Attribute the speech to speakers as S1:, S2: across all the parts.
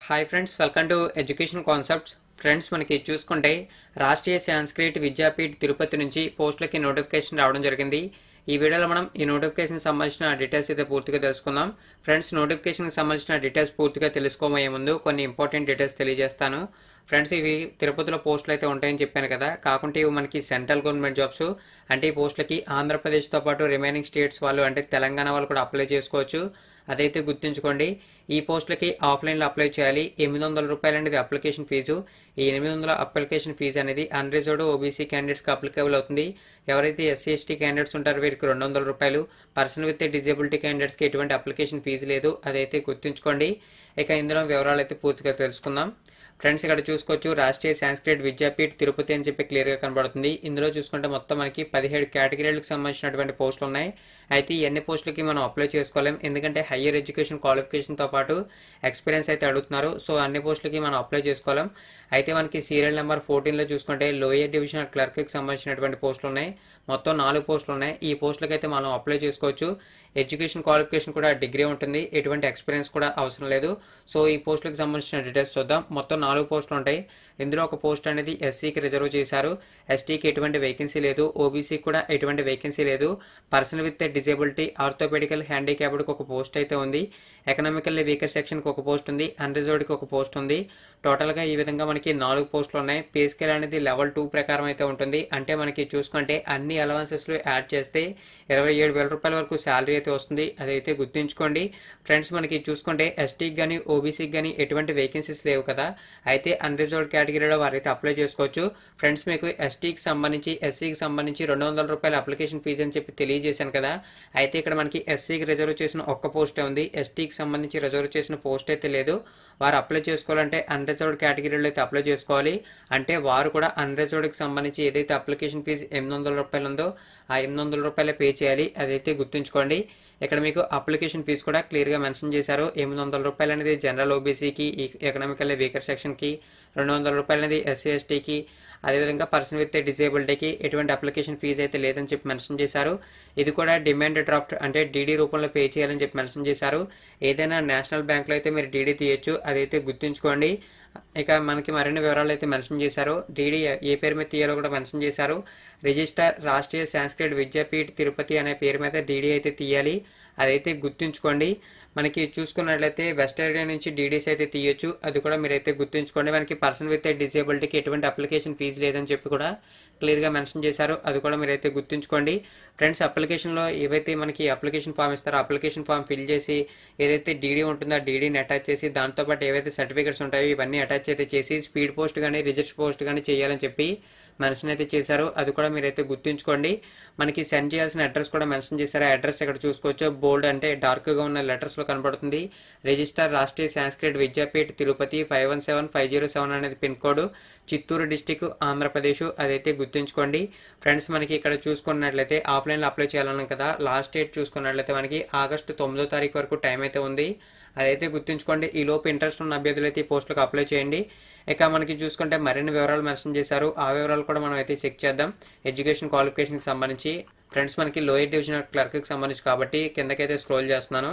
S1: hi friends welcome to education concepts friends మనకి చూసుకుంటే రాష్ట్రీయ సాంస్క్రిట్ విద్యాపీఠ్ తిరుపతి నుంచి పోస్టులకి నోటిఫికేషన్ రావడం జరిగింది ఈ వీడియోలో మనం ఈ నోటిఫికేషన్ సంబంధించిన డీటెయిల్స్ అయితే పూర్తిగా తెలుసుకుందాం ఫ్రెండ్స్ నోటిఫికేషన్కి సంబంధించిన డీటెయిల్స్ పూర్తిగా తెలుసుకోబోయే ముందు కొన్ని ఇంపార్టెంట్ డీటెయిల్స్ తెలియజేస్తాను ఫ్రెండ్స్ ఇవి తిరుపతిలో పోస్టులు అయితే ఉంటాయని చెప్పాను కదా కాకుంటే ఇవి మనకి సెంట్రల్ గవర్నమెంట్ జాబ్స్ అంటే ఈ పోస్టులకి ఆంధ్రప్రదేశ్తో పాటు రిమైనింగ్ స్టేట్స్ వాళ్ళు అంటే తెలంగాణ వాళ్ళు కూడా అప్లై చేసుకోవచ్చు అదైతే గుర్తుంచుకోండి ఈ పోస్టులకి ఆఫ్లైన్లో అప్లై చేయాలి ఎనిమిది వందల రూపాయలు అనేది అప్లికేషన్ ఫీజు ఈ ఎనిమిది వందల అప్లికేషన్ ఫీజు అనేది అన్రిజర్వ్డ్ ఓబీసీ క్యాండిడేట్స్కి అప్లికేబుల్ అవుతుంది ఎవరైతే ఎస్సీ ఎస్టీ క్యాండిడేట్స్ ఉంటారో వీరికి రెండు వందల రూపాయలు పర్సన్ విత్ డిజేబిలిటీ క్యాండిడేట్స్కి ఎటువంటి అప్లికేషన్ ఫీజు లేదు అదైతే గుర్తుంచుకోండి ఇక ఇందులో వివరాలు అయితే పూర్తిగా తెలుసుకుందాం ఫ్రెండ్స్ ఇక్కడ చూసుకోవచ్చు రాష్ట్రీయ సాంస్క్రిట్ విద్యాపీఠ్ తిరుపతి అని చెప్పి క్లియర్గా కనబడుతుంది ఇందులో చూసుకుంటే మొత్తం మనకి పదిహేడు కేటగిరీలకు సంబంధించినటువంటి పోస్టులు ఉన్నాయి అయితే ఈ అన్ని పోస్టులకి మనం అప్లై చేసుకోలేం ఎందుకంటే హయ్యర్ ఎడ్యుకేషన్ క్వాలిఫికేషన్తో పాటు ఎక్స్పీరియన్స్ అయితే అడుగుతున్నారు సో అన్ని పోస్టులకి మనం అప్లై చేసుకోలేం అయితే మనకి సీరియల్ నెంబర్ ఫోర్టీన్లో చూసుకుంటే లోయర్ డివిజనల్ క్లర్క్కి సంబంధించినటువంటి పోస్టులు ఉన్నాయి మొత్తం నాలుగు పోస్టులు ఉన్నాయి ఈ పోస్టులకి అయితే మనం అప్లై చేసుకోవచ్చు ఎడ్యుకేషన్ క్వాలిఫికేషన్ కూడా డిగ్రీ ఉంటుంది ఎటువంటి ఎక్స్పీరియన్స్ కూడా అవసరం లేదు సో ఈ పోస్టులకు సంబంధించిన డీటెయిల్స్ చూద్దాం మొత్తం నాలుగు పోస్టులు ఉంటాయి ఇందులో ఒక పోస్ట్ అనేది ఎస్సీకి రిజర్వ్ చేశారు ఎస్టీకి ఎటువంటి వేకెన్సీ లేదు ఓబీసీకి కూడా ఎటువంటి వేకెన్సీ లేదు పర్సన్ విత్ డిజేబిలిటీ ఆర్థోపెడికల్ హ్యాండిక్యాప్డ్కి ఒక పోస్ట్ అయితే ఉంది ఎకనామికల్లీ వీకర్ సెక్షన్కి ఒక పోస్ట్ ఉంది అన్రిజర్వ్డ్కి ఒక పోస్ట్ ఉంది టోటల్గా ఈ విధంగా మనకి నాలుగు పోస్టులు ఉన్నాయి పే స్కేల్ అనేది లెవెల్ టూ ప్రకారం అయితే ఉంటుంది అంటే మనకి చూసుకుంటే అన్ని అలవెన్సెస్లు యాడ్ చేస్తే ఇరవై ఏడు వేల రూపాయల వరకు శాలరీ అయితే వస్తుంది అదైతే గుర్తుంచుకోండి ఫ్రెండ్స్ మనకి చూసుకుంటే ఎస్టీకి కానీ ఓబీసీకి కానీ ఎటువంటి వేకెన్సీస్ లేవు కదా అయితే అన్రిజర్వ్డ్ కేటగిరీలో వారైతే అప్లై చేసుకోవచ్చు ఫ్రెండ్స్ మీకు ఎస్టీకి సంబంధించి ఎస్సీకి సంబంధించి రెండు వందల రూపాయల అప్లికేషన్ ఫీజు అని చెప్పి తెలియజేశాను కదా అయితే ఇక్కడ మనకి ఎస్సీకి రిజర్వ్ చేసిన ఒక్క పోస్టే ఉంది ఎస్టీకి సంబంధించి రిజర్వ్ చేసిన పోస్ట్ అయితే లేదు వారు అప్లై చేసుకోవాలంటే అన్రిజర్వ్డ్ కేటగిరీలో అయితే అప్లై చేసుకోవాలి అంటే వారు కూడా అన్రిజర్వ్డ్కి సంబంధించి ఏదైతే అప్లికేషన్ ఫీజు ఎనిమిది వందల రూపాయలు ఉందో ఆ ఎనిమిది వందల రూపాయలే పే చేయాలి అదైతే గుర్తుంచుకోండి ఇక్కడ మీకు అప్లికేషన్ ఫీజు కూడా క్లియర్గా మెన్షన్ చేశారు ఎనిమిది వందల రూపాయలు అనేది జనరల్ ఓబీసీకి ఎకనామికల్ వీకర్ సెక్షన్కి రెండు వందల రూపాయలు అనేది ఎస్సీ ఎస్టీకి అదేవిధంగా పర్సన్ విత్ డిజేబిలిటీకి ఎటువంటి అప్లికేషన్ ఫీజు అయితే లేదని చెప్పి మెన్షన్ చేశారు ఇది కూడా డిమాండ్ డ్రాఫ్ట్ అంటే డీడీ రూపంలో పే చేయాలని చెప్పి మెన్షన్ చేశారు ఏదైనా నేషనల్ బ్యాంక్లో అయితే మీరు డీడీ తీయొచ్చు అదైతే గుర్తుంచుకోండి ఇక మనకి మరిన్ని వివరాలు అయితే మెన్షన్ చేశారు డీడీ ఏ పేరు మీద తీయాలో కూడా మెన్షన్ చేశారు రిజిస్టర్ రాష్ట్రీయ సాంస్క్రిట్ విద్యాపీఠ్ తిరుపతి అనే పేరు మీద డీడీ అయితే తీయాలి అదైతే గుర్తుంచుకోండి మనకి చూసుకున్నట్లయితే వెస్ట్ ఏరియా నుంచి డీడీస్ అయితే తీయొచ్చు అది కూడా మీరైతే గుర్తుంచుకోండి మనకి పర్సన్ విత్ డిసేబిలిటీకి ఎటువంటి అప్లికేషన్ ఫీజు లేదని చెప్పి కూడా క్లియర్గా మెన్షన్ చేశారు అది కూడా మీరైతే గుర్తుంచుకోండి ఫ్రెండ్స్ అప్లికేషన్లో ఏవైతే మనకి అప్లికేషన్ ఫామ్ ఇస్తారో అప్లికేషన్ ఫామ్ ఫిల్ చేసి ఏదైతే డీడీ ఉంటుందో ఆ డీడీని అటాచ్ చేసి దాంతోపాటు ఏవైతే సర్టిఫికేట్స్ ఉంటాయో ఇవన్నీ అటాచ్ అయితే చేసి స్పీడ్ పోస్ట్ కానీ రిజిస్టర్ పోస్ట్ కానీ చేయాలని చెప్పి మెన్షన్ అయితే చేశారు అది కూడా మీరైతే గుర్తుంచుకోండి మనకి సెండ్ చేయాల్సిన అడ్రస్ కూడా మెన్షన్ చేశారు ఆ అడ్రస్ ఇక్కడ చూసుకోవచ్చు బోల్డ్ అంటే డార్క్గా ఉన్న లెటర్స్లో కనబడుతుంది register Rashtriya Sanskrit Vidyapeeth Tirupati five one seven five zero seven అనేది pin code Chittoor district Andhra Pradesh అదైతే గుర్తుంచుకోండి ఫ్రెండ్స్ మనకి ఇక్కడ చూసుకున్నట్లయితే ఆఫ్లైన్లో అప్లై చేయాలన్నాం కదా లాస్ట్ డేట్ చూసుకున్నట్లయితే మనకి ఆగస్టు తొమ్మిదో తారీఖు వరకు టైం అయితే ఉంది అదైతే గుర్తుంచుకోండి ఈ లోపు ఇంట్రెస్ట్ ఉన్న అభ్యర్థులు అయితే ఈ పోస్టులకు అప్లై చేయండి ఇక మనకి చూసుకుంటే మరిన్ని వివరాలు మెన్షన్ చేశారు ఆ వివరాలు కూడా మనం అయితే చెక్ చేద్దాం ఎడ్యుకేషన్ క్వాలిఫికేషన్కి సంబంధించి ఫ్రెండ్స్ మనకి లోయర్ డివిజనల్ క్లర్క్కి సంబంధించి కాబట్టి కిందకైతే స్క్రోల్ చేస్తున్నాను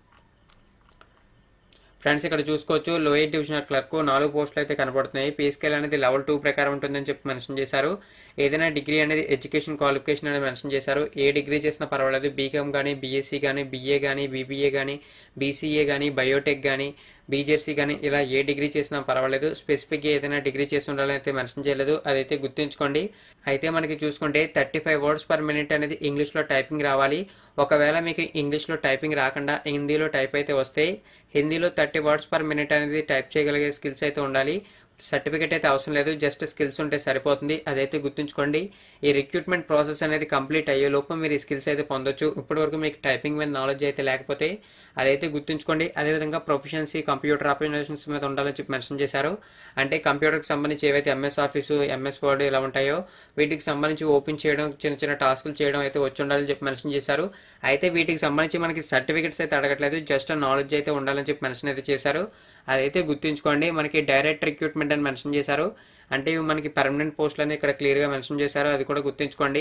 S1: ఫ్రెండ్స్ ఇక్కడ చూసుకోవచ్చు లోయర్ డివిజనల్ క్లర్క్ నాలుగు పోస్టులు అయితే కనబడుతున్నాయి పే స్కేల్ అనేది లెవెల్ టూ ప్రకారం ఉంటుందని చెప్పి మెన్షన్ చేశారు ఏదైనా డిగ్రీ అనేది ఎడ్యుకేషన్ క్వాలిఫికేషన్ అనేది మెన్షన్ చేశారు ఏ డిగ్రీ చేసినా పర్వాలేదు బీకామ్ కానీ బీఎస్సీ కానీ బీఏ కానీ బీబీఏ కానీ బీసీఏ కానీ బయోటెక్ కానీ బీజెర్సీ కానీ ఇలా ఏ డిగ్రీ చేసినా పర్వాలేదు స్పెసిఫిక్గా ఏదైనా డిగ్రీ చేసి ఉండాలని అయితే మెన్షన్ చేయలేదు అదైతే గుర్తుంచుకోండి అయితే మనకి చూసుకుంటే thirty five words per minute అనేది ఇంగ్లీష్లో టైపింగ్ రావాలి ఒకవేళ మీకు ఇంగ్లీష్లో టైపింగ్ రాకుండా హిందీలో టైప్ అయితే వస్తే హిందీలో థర్టీ వర్డ్స్ పర్ మినిట్ అనేది టైప్ చేయగలిగే స్కిల్స్ అయితే ఉండాలి సర్టిఫికేట్ అయితే అవసరం లేదు జస్ట్ స్కిల్స్ ఉంటే సరిపోతుంది అదైతే గుర్తుంచుకోండి ఈ రిక్రూట్మెంట్ ప్రాసెస్ అనేది కంప్లీట్ అయ్యే లోపు మీరు ఈ స్కిల్స్ అయితే పొందొచ్చు ఇప్పటివరకు మీకు టైపింగ్ మీద నాలెడ్జ్ అయితే లేకపోతే అదైతే గుర్తుంచుకోండి అదేవిధంగా ప్రొఫిషియన్సీ కంప్యూటర్ ఆపరేషన్స్ మీద ఉండాలని చెప్పి మెన్షన్ చేశారు అంటే కంప్యూటర్కి సంబంధించి ఏవైతే ఎంఎస్ ఆఫీసు ఎంఎస్ వర్డ్ ఇలా ఉంటాయో వీటికి సంబంధించి ఓపెన్ చేయడం చిన్న చిన్న టాస్కులు చేయడం అయితే వచ్చి ఉండాలని చెప్పి మెన్షన్ చేశారు అయితే వీటికి సంబంధించి మనకి సర్టిఫికేట్స్ అయితే అడగట్లేదు జస్ట్ నాలెడ్జ్ అయితే ఉండాలని చెప్పి మెన్షన్ అయితే చేశారు అదైతే గుర్తుంచుకోండి మనకి డైరెక్ట్ రిక్రూట్మెంట్ అని మెన్షన్ చేశారు అంటే ఇవి మనకి పర్మనెంట్ పోస్టులు అని ఇక్కడ క్లియర్గా మెన్షన్ చేశారు అది కూడా గుర్తుంచుకోండి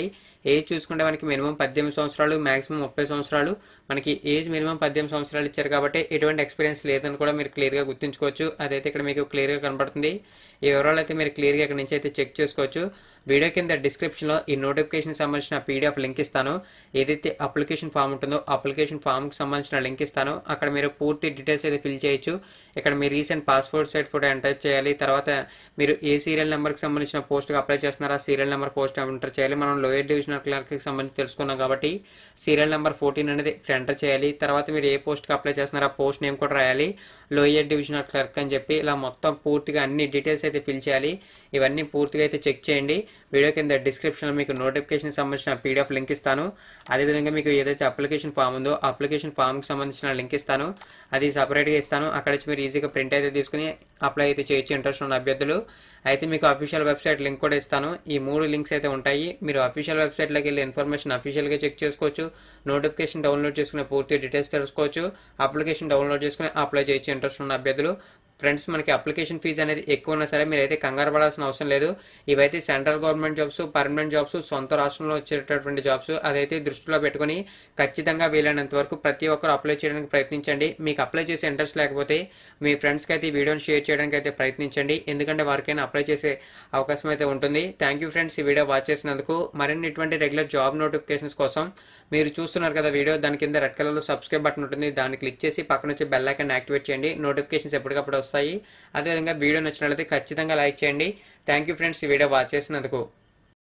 S1: ఏజ్ చూసుకుంటే మనకి మినిమం పద్దెనిమిది సంవత్సరాలు మాక్సిమం ముప్పై సంవత్సరాలు మనకి ఏజ్ మినిమం పద్దెనిమిది సంవత్సరాలు ఇచ్చారు కాబట్టి ఎటువంటి ఎక్స్పీరియన్స్ లేదని కూడా మీరు క్లియర్గా గుర్తుంచుకోవచ్చు అదైతే ఇక్కడ మీకు క్లియర్గా కనబడుతుంది ఈ వివరాలు అయితే మీరు క్లియర్గా ఇక్కడ నుంచి అయితే చెక్ చేసుకోవచ్చు వీడియో కింద డిస్క్రిప్షన్లో ఈ నోటిఫికేషన్ సంబంధించిన పీడిఎఫ్ లింక్ ఇస్తాను ఏదైతే అప్లికేషన్ ఫామ్ ఉంటుందో అప్లికేషన్ ఫామ్కి సంబంధించిన లింక్ ఇస్తాను అక్కడ మీరు పూర్తి డీటెయిల్స్ అయితే ఫిల్ చేయొచ్చు ఇక్కడ మీ recent passport size photo enter చేయాలి తర్వాత మీరు ఏ సీరియల్ నెంబర్కి సంబంధించిన పోస్ట్కి అప్లై చేస్తున్నారో ఆ సీరియల్ నెంబర్ పోస్ట్ ఎంటర్ చేయాలి మనం లోయర్ డివిజనల్ క్లర్క్కి సంబంధించి తెలుసుకున్నాం కాబట్టి సీరియల్ నెంబర్ ఫోర్టీన్ అనేది ఇక్కడ ఎంటర్ చేయాలి తర్వాత మీరు ఏ పోస్ట్కి అప్లై చేస్తున్నారో ఆ పోస్ట్ నేమ్ కూడా రాయాలి లోయర్ డివిజనల్ క్లర్క్ అని చెప్పి ఇలా మొత్తం పూర్తిగా అన్ని డీటెయిల్స్ అయితే ఫిల్ చేయాలి ఇవన్నీ పూర్తిగా అయితే చెక్ చేయండి వీడియో కింద డిస్క్రిప్షన్లో మీకు నోటిఫికేషన్ సంబంధించిన పీడిఎఫ్ లింక్ ఇస్తాను అదేవిధంగా మీకు ఏదైతే అప్లికేషన్ ఫామ్ ఉందో అప్లికేషన్ ఫామ్కి సంబంధించిన లింక్ ఇస్తాను అది సపరేట్గా ఇస్తాను అక్కడ నుంచి మీరు ఈజీగా ప్రింట్ అయితే తీసుకుని అప్లై అయితే చేయొచ్చు ఇంట్రెస్ట్ ఉన్న అభ్యర్థులు అయితే మీకు అఫీషియల్ వెబ్సైట్ లింక్ కూడా ఇస్తాను ఈ మూడు లింక్స్ అయితే ఉంటాయి మీరు అఫీషియల్ వెబ్సైట్లోకి వెళ్ళి ఇన్ఫర్మేషన్ అఫీషియల్గా చెక్ చేసుకోవచ్చు నోటిఫికేషన్ డౌన్లోడ్ చేసుకునే పూర్తి డీటెయిల్స్ తెలుసుకోవచ్చు అప్లికేషన్ డౌన్లోడ్ చేసుకుని అప్లై చేయొచ్చు ఇంట్రెస్ట్ ఉన్న అభ్యర్థులు ఫ్రెండ్స్ మనకి అప్లికేషన్ ఫీజు అనేది ఎక్కువ ఉన్నా సరే మీరైతే కంగారు పడాల్సిన అవసరం లేదు ఇవైతే central government jobs permanent jobs సొంత రాష్ట్రంలో వచ్చేటటువంటి జాబ్స్ అదైతే దృష్టిలో పెట్టుకుని ఖచ్చితంగా వీలైనంత వరకు ప్రతి ఒక్కరు అప్లై చేయడానికి ప్రయత్నించండి మీకు అప్లై చేసే ఇంట్రెస్ట్ లేకపోతే మీ ఫ్రెండ్స్కి అయితే ఈ వీడియోని షేర్ చేయడానికి అయితే ప్రయత్నించండి ఎందుకంటే వారికైనా అప్లై చేసే అవకాశం అయితే ఉంటుంది థ్యాంక్ యూ ఫ్రెండ్స్ ఈ వీడియో వాచ్ చేసినందుకు మరిన్ని ఇటువంటి రెగ్యులర్ జాబ్ నోటిఫికేషన్స్ కోసం మీరు చూస్తున్నారు కదా వీడియో దాని కింద రెడ్ కలర్లో సబ్స్క్రైబ్ బటన్ ఉంటుంది దాన్ని క్లిక్ చేసి పక్కన వచ్చి బెల్ ఐకాన్ యాక్టివేట్ చేయండి నోటిఫికేషన్స్ ఎప్పటికప్పుడు వస్తాయి అదేవిధంగా వీడియో నచ్చినట్లయితే ఖచ్చితంగా లైక్ చేయండి థ్యాంక్ యూ ఫ్రెండ్స్ ఈ వీడియో వాచ్ చేసినందుకు